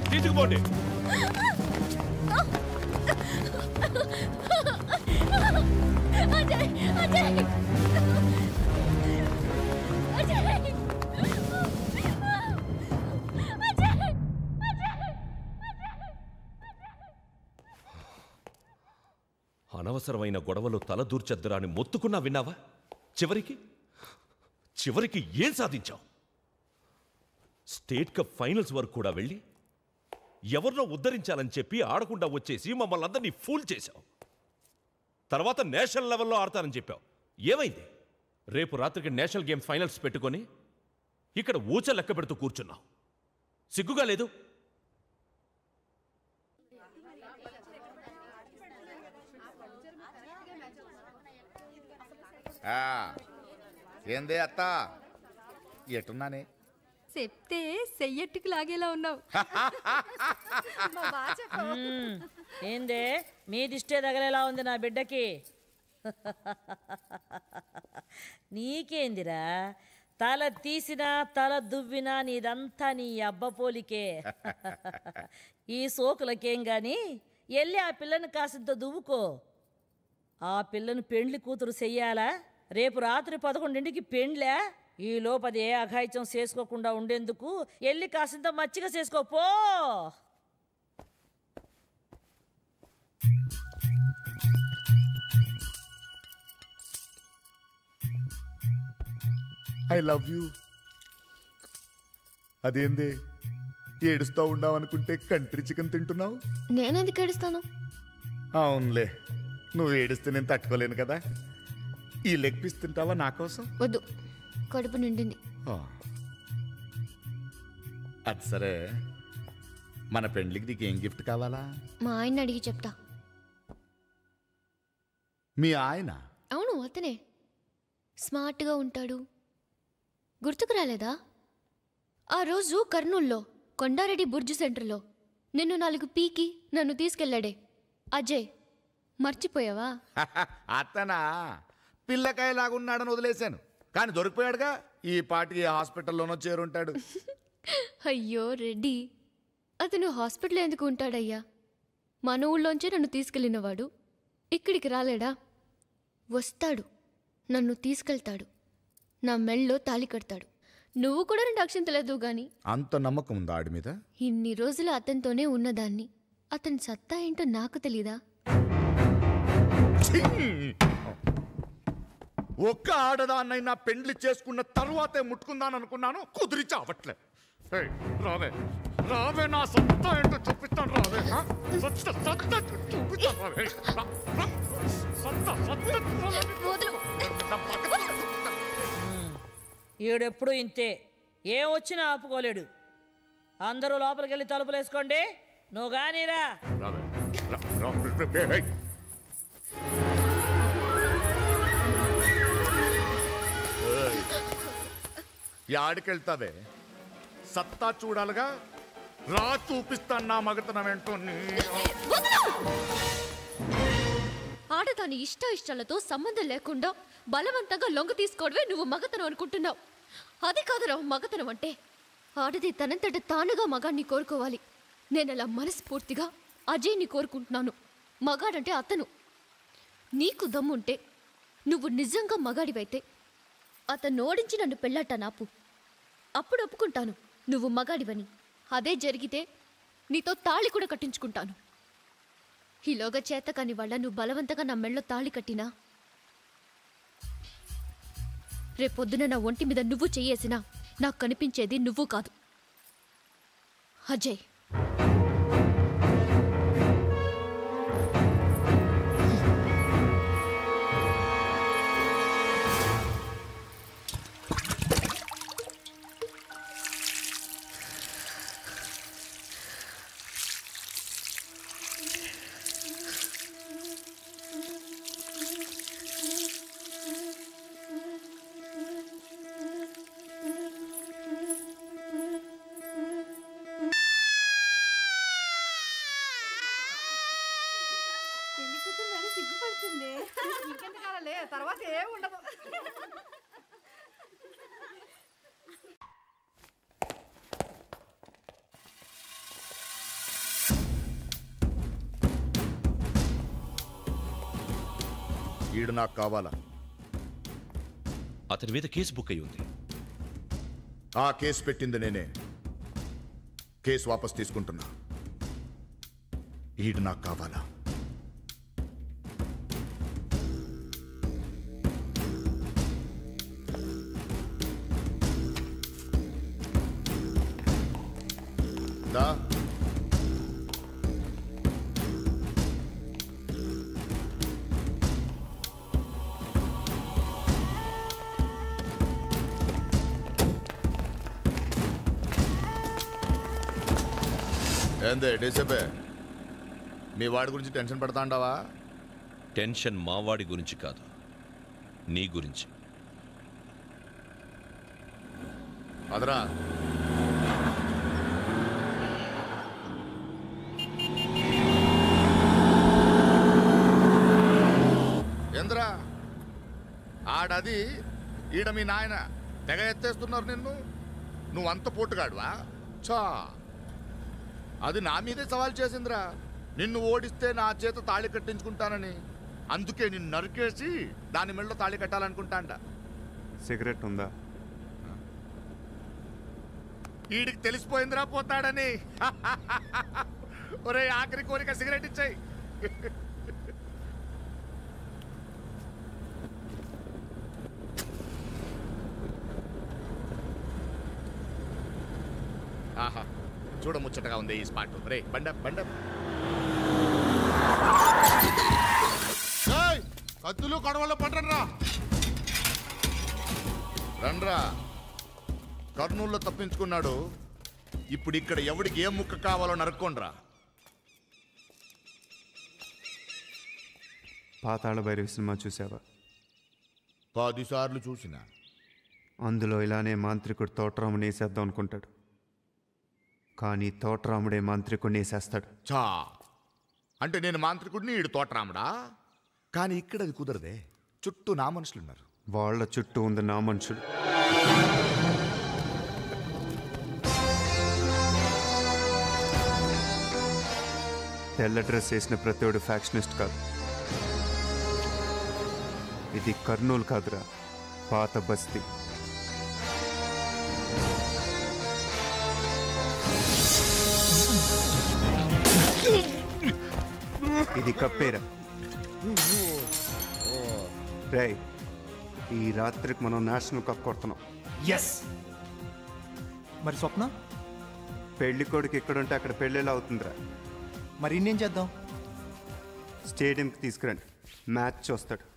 తీసుకుపోండి అజయ్ అజయ్ అజయ్ అజయ్ అనవసరమైన గొడవలు తలదూర్చద్దురా అని మొత్తుకున్నా విన్నావా చివరికి చివరికి ఏం సాధించావు స్టేట్ కప్ ఫైనల్స్ వరకు కూడా వెళ్ళి ఎవరినో ఉద్ధరించాలని చెప్పి ఆడకుండా వచ్చేసి మమ్మల్ని అందరినీ ఫూల్ చేశావు తర్వాత నేషనల్ లెవెల్లో ఆడతానని చెప్పావు ఏమైంది రేపు రాత్రికి నేషనల్ గేమ్స్ ఫైనల్స్ పెట్టుకొని ఇక్కడ ఊచ లెక్క పెడుతూ కూర్చున్నావు సిగ్గుగా లేదు ఆ, ఏందే అత్త ఎట్టున్నానే చెప్తే సెయ్యట్టుకు లాగేలా ఉన్నావు మ్మ్. ఏందే మీ దిష్టే తగలేలా ఉంది నా బిడ్డకి నీకేందిరా తల తీసినా తల దువ్వినా నీదంతా నీ అబ్బ పోలికే ఈ సోకులకేం గాని వెళ్ళి ఆ పిల్లని కాసింత దువ్వుకో ఆ పిల్లను పెండ్లి కూతురు చెయ్యాలా రేపు రాత్రి పదకొండింటికి పెండ్లా ఈ లోపది ఏ అఘాయిత్యం చేసుకోకుండా ఉండేందుకు వెళ్ళి కాసింత మచ్చిగా చేసుకోపో ఐ లవ్ యూ అదేంది ఏడుస్తూ ఉండావనుకుంటే కంట్రీ చికెన్ తింటున్నావు నేనెందుకు ఏడుస్తాను అవునులే నువ్వు ఏడిస్తే నేను తట్టుకోలేను కదా ఈ లెగ్ పీస్ తింటావా నా కోసం వద్దు కడుపు నిండింది ఆ. అది సరే మన పెండ్లికి నీకు ఏం గిఫ్ట్ కావాలా మా ఆయన అడిగి చెప్తా మీ ఆయన అవును అతనే స్మార్ట్గా ఉంటాడు గుర్తుకు రాలేదా ఆ రోజు కర్నూల్లో కొండారెడ్డి బుర్జు సెంటర్లో నిన్ను నాలుగు పీకి నన్ను తీసుకెళ్ళాడే అజయ్ మర్చిపోయావా అతనా పిల్లకాయలాగున్నాడని వదిలేశాను కానీ దొరికిపోయాడుగా ఈ పాటికి హాస్పిటల్లోనో చేరుంటాడు అయ్యో రెడ్డి అతను హాస్పిటల్ ఎందుకు ఉంటాడయ్యా మన ఊళ్ళోంచే నన్ను తీసుకెళ్ళినవాడు ఇక్కడికి రాలేడా వస్తాడు నన్ను తీసుకెళ్తాడు నా మెళ్ళలో తాళి కడతాడు నువ్వు కూడా రెండు అక్షంతలేదు గాని అంత నమ్మకం ఉందా ఆడి మీద ఇన్ని రోజులు అతనితోనే ఉన్నదాన్ని అతని సత్తా ఏంటో నాకు తెలీదా ఒక్క ఆడదాన్నైనా పెండ్లి చేసుకున్న తర్వాతే ముట్టుకుందాను అనుకున్నాను కుదిరి చావట్లే ఏయ్, రావే రావే నా సత్తా ఏంటో చూపిస్తాను రావే ఆ? సత్తా సత్తా చూపిస్తాను రావే రా, రా. సత్తా సత్తా నా పక్కన ఈడెప్పుడు ఇంతే ఏం వచ్చినా ఆపుకోలేడు అందరూ లోపలికి వెళ్ళి తలుపులు వేసుకోండి నువ్వు గానీరా రావే రా, రా, రా, ఏయ్. ఏయ్. యాడికెళ్తావే సత్తా చూడాలిగా రా చూపిస్తాను నా మగతనం ఏంటో నీ ఆడదాని ఇష్ట ఇష్టాలతో సంబంధం లేకుండా బలవంతంగా లొంగ తీసుకోవడమే నువ్వు మగతనం అనుకుంటున్నావు అది కాదురా మగతనం అంటే ఆడది తనంతట తానుగా మగాన్ని కోరుకోవాలి నేను అలా మనస్ఫూర్తిగా అజయ్ని కోరుకుంటున్నాను మగాడంటే అతను నీకు దమ్ముంటే నువ్వు నిజంగా మగాడివైతే అతను ఓడించి నన్ను పెళ్ళాట నాపు అప్పుడు ఒప్పుకుంటాను నువ్వు మగాడివని అదే జరిగితే నీతో తాళి కూడా కట్టించుకుంటాను ఈలోగా చేత కాని వాళ్ళ నువ్వు బలవంతంగా నా మెళ్ళో తాళి కట్టినా రేపొద్దున నా ఒంటి మీద నువ్వు చెయ్యేసినా నాకు కనిపించేది నువ్వు కాదు అజయ్ ఈడు నాకు కావాలా అతని మీద కేసు బుక్ అయి ఉంది ఆ కేసు పెట్టింది నేనే కేసు వాపస్ తీసుకుంటున్నా ఈడు నాకు కావాలా దా ఏందే డేసేపే మీ వాడి గురించి టెన్షన్ పడతా అంటావా టెన్షన్ మావాడి గురించి కాదు నీ గురించి అదరా ఏంద్రా ఆడది ఈడ మీ నాయన తెగ ఎత్తేస్తున్నారు నిన్ను నువ్వంత పోటుగాడువా చా అది నా మీదే సవాల్ చేసిందిరా నిన్ను ఓడిస్తే నా చేత తాళి కట్టించుకుంటానని అందుకే నిన్ను నరికేసి దాని మెళ్ళలో తాళి కట్టాలనుకుంటాండ సిగరెట్ ఉందా వీడికి తెలిసిపోయిందిరా పోతాడని ఒరే ఆఖరి కోరిక సిగరెట్ ఇచ్చాయి ఆహా చూడ ముచ్చటగా ఉంది ఈ స్పాట్ రే బండ బండ కత్తులు కడవలో పట్టరా రండ్రా కర్నూలులో తప్పించుకున్నాడు ఇప్పుడు ఇక్కడ ఎవడికి ఏ ముక్క కావాలో నరుక్కోండ్రా పాతాళ భైరవి సినిమా చూసావా పదిసార్లు చూసిన అందులో ఇలానే మాంత్రికుడు తోటరాముని వేసేద్దాం అనుకుంటాడు కానీ తోటరాముడే మాంత్రికుడిని వేసేస్తాడు చా అంటే నేను మాంత్రికుడిని ఈడు తోటరాముడా కానీ ఇక్కడ అది కుదరదే చుట్టూ నా మనుషులున్నారు వాళ్ళ చుట్టూ ఉంది నా మనుషులు తెల్ల డ్రెస్ వేసిన ప్రతివాడు ఫ్యాక్షనిస్ట్ కాదు ఇది కర్నూలు కాదురా పాత బస్తీ ఇది కప్పేరా రేయ్ ఈ రాత్రికి మనం నేషనల్ కప్ కొడుతున్నాం ఎస్ మరి స్వప్న పెళ్లి కొడుకు ఎక్కడుంటే అక్కడ పెళ్ళిలా అవుతుందిరా మరి ఇన్నేం చేద్దాం స్టేడియంకి తీసుకురండి మ్యాచ్ చూస్తాడు